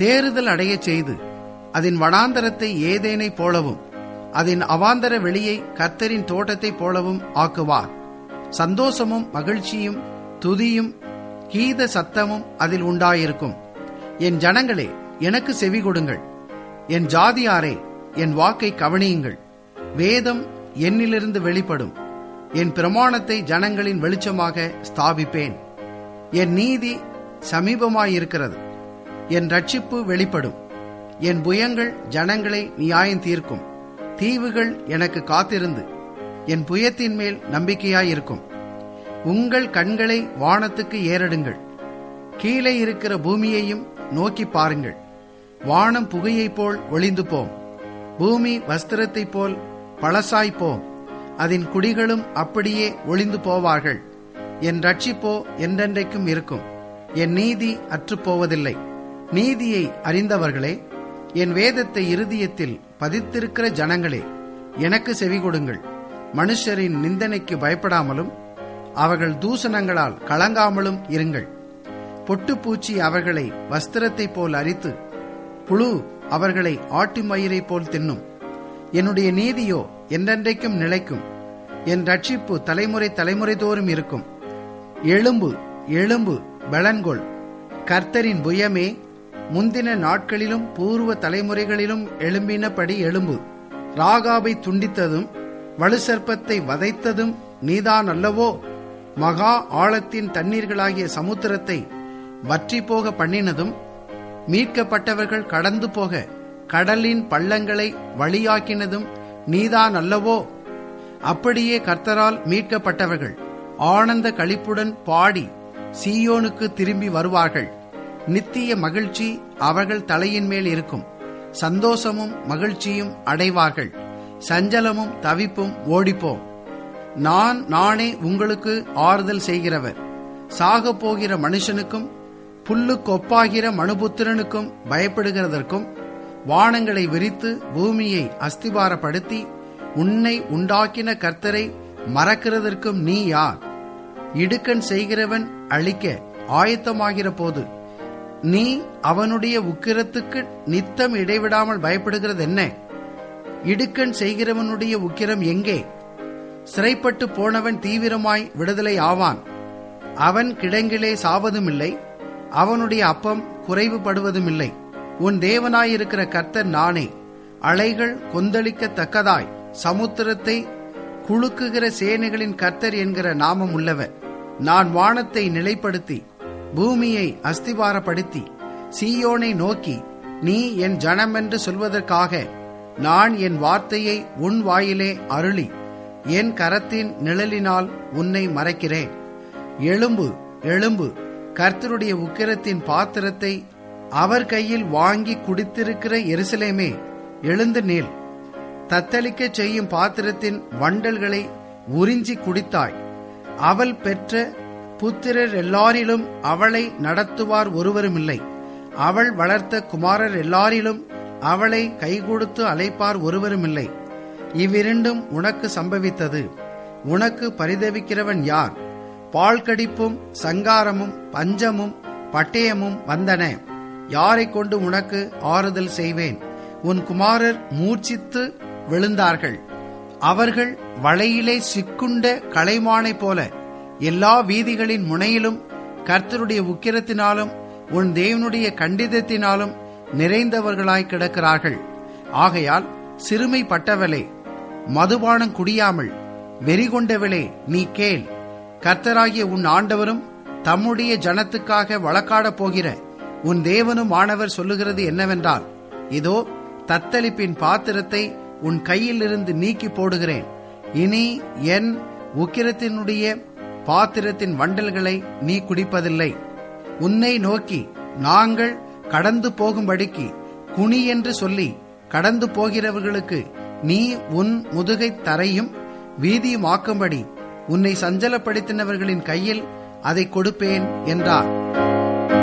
தேறுதல் அடையச் செய்து அதன் வனாந்தரத்தை ஏதேனை போலவும் அதன் அவாந்தர வெளியை கர்த்தரின் தோட்டத்தைப் போலவும் ஆக்குவார் சந்தோஷமும் மகிழ்ச்சியும் துதியும் கீத சத்தமும் அதில் உண்டாயிருக்கும் என் ஜனங்களே எனக்கு செவி கொடுங்கள் என் ஜாதியாரே என் வாக்கை கவனியுங்கள் வேதம் என்னிலிருந்து வெளிப்படும் என் பிரமாணத்தை ஜனங்களின் வெளிச்சமாக ஸ்தாபிப்பேன் என் நீதி சமீபமாயிருக்கிறது என் ரட்சிப்பு வெளிப்படும் என் புயங்கள் ஜனங்களை நியாயம் தீர்க்கும் தீவுகள் எனக்கு காத்திருந்து என் புயத்தின் மேல் நம்பிக்கையாயிருக்கும் உங்கள் கண்களை வானத்துக்கு ஏறடுங்கள் கீழே இருக்கிற பூமியையும் நோக்கி பாருங்கள் வானம் புகையைப் போல் ஒளிந்து போம் பூமி வஸ்திரத்தைப் போல் பழசாய்ப் போம் அதன் குடிகளும் அப்படியே ஒளிந்து போவார்கள் என் ரட்சிப்போ என்றென்றைக்கும் இருக்கும் என் நீதி அற்றுப்போவதில்லை நீதியை அறிந்தவர்களே என் வேதத்தை இருதயத்தில் பதித்திருக்கிற ஜனங்களே எனக்கு செவி கொடுங்கள் மனுஷரின் நிந்தனைக்கு பயப்படாமலும் அவர்கள் தூசணங்களால் கலங்காமலும் இருங்கள் பொட்டுப்பூச்சி அவர்களை வஸ்திரத்தைப் போல் அரித்து புழு அவர்களை ஆட்டு மயிரைப் போல் தின்னும் என்னுடைய நீதியோ என்றென்றைக்கும் நிலைக்கும் என் ரட்சிப்பு தலைமுறை தலைமுறை தோறும் இருக்கும் எழும்பு எழும்பு பலன்கொள் கர்த்தரின் புயமே முந்தின நாட்களிலும் பூர்வ தலைமுறைகளிலும் எழும்பினபடி எழும்பு ராகாபை துண்டித்ததும் வலுசற்பத்தை வதைத்ததும் நீதான் அல்லவோ மகா ஆழத்தின் தண்ணீர்களாகிய சமுத்திரத்தை வற்றி போக பண்ணினதும் மீட்கப்பட்டவர்கள் கடந்து போக கடலின் பள்ளங்களை வழியாக்கினதும் நீதான் அல்லவோ அப்படியே கர்த்தரால் மீட்கப்பட்டவர்கள் ஆனந்த களிப்புடன் பாடி சீயோனுக்கு திரும்பி வருவார்கள் நித்திய மகிழ்ச்சி அவர்கள் தலையின் மேல் இருக்கும் சந்தோஷமும் மகிழ்ச்சியும் அடைவார்கள் சஞ்சலமும் தவிப்பும் ஓடிப்போம் நான் நானே உங்களுக்கு ஆறுதல் செய்கிறவர் சாகப் போகிற மனுஷனுக்கும் புல்லுக்கு ஒப்பாகிற மனுபுத்திரனுக்கும் பயப்படுகிறதற்கும் வானங்களை விரித்து பூமியை அஸ்திபாரப்படுத்தி உன்னை உண்டாக்கின கர்த்தரை மறக்கிறதற்கும் நீ யார் இடுக்கண் செய்கிறவன் அழிக்க ஆயத்தமாகிற போது நீ அவனுடைய உக்கிரத்துக்கு நித்தம் இடைவிடாமல் பயப்படுகிறது என்ன இடுக்கண் செய்கிறவனுடைய உக்கிரம் எங்கே சிறைப்பட்டு போனவன் தீவிரமாய் விடுதலை ஆவான் அவன் கிடங்கிலே சாவதுமில்லை அவனுடைய அப்பம் குறைவுபடுவதுமில்லை உன் தேவனாயிருக்கிற கர்த்தர் நானே அலைகள் கொந்தளிக்கத்தக்கதாய் சமுத்திரத்தை குலுக்குகிற சேனைகளின் கர்த்தர் என்கிற நாமம் உள்ளவர் நான் வானத்தை நிலைப்படுத்தி பூமியை அஸ்திவாரப்படுத்தி சீயோனை நோக்கி நீ என் ஜனமென்று சொல்வதற்காக நான் என் வார்த்தையை உன் வாயிலே அருளி என் கரத்தின் நிழலினால் உன்னை மறைக்கிறேன் எழும்பு எழும்பு கர்த்தருடைய உக்கிரத்தின் பாத்திரத்தை அவர் கையில் வாங்கி குடித்திருக்கிற எருசலேமே எழுந்து நீள் தத்தளிக்கச் செய்யும் பாத்திரத்தின் வண்டல்களை உறிஞ்சி குடித்தாய் அவள் பெற்ற புத்திரர் எல்லாரிலும் அவளை நடத்துவார் ஒருவருமில்லை அவள் வளர்த்த குமாரர் எல்லாரிலும் அவளை கைகொடுத்து அழைப்பார் ஒருவருமில்லை இவ்விரண்டும் உனக்கு சம்பவித்தது உனக்கு பரிதவிக்கிறவன் யார் பால் கடிப்பும் சங்காரமும் பஞ்சமும் பட்டயமும் வந்தன யாரை கொண்டு உனக்கு ஆறுதல் செய்வேன் உன் குமாரர் மூர்ச்சித்து விழுந்தார்கள் அவர்கள் வலையிலே சிக்குண்ட கலைமானை போல எல்லா வீதிகளின் முனையிலும் கர்த்தருடைய உக்கிரத்தினாலும் உன் தேவனுடைய கண்டிதத்தினாலும் நிறைந்தவர்களாய் கிடக்கிறார்கள் ஆகையால் சிறுமைப்பட்டவளே மதுபானம் குடியாமல் வெறிகொண்டவளே நீ கேள் கர்த்தராகிய உன் ஆண்டவரும் தம்முடைய ஜனத்துக்காக வழக்காடப் போகிற உன் தேவனும் ஆனவர் சொல்லுகிறது என்னவென்றால் இதோ தத்தளிப்பின் பாத்திரத்தை உன் கையிலிருந்து நீக்கி போடுகிறேன் இனி என் உக்கிரத்தினுடைய பாத்திரத்தின் வண்டல்களை நீ குடிப்பதில்லை உன்னை நோக்கி நாங்கள் கடந்து போகும்படிக்கு குனி என்று சொல்லி கடந்து போகிறவர்களுக்கு நீ உன் முதுகை தரையும் வீதியும் ஆக்கும்படி உன்னை சஞ்சலப்படுத்தினவர்களின் கையில் அதை கொடுப்பேன் என்றார்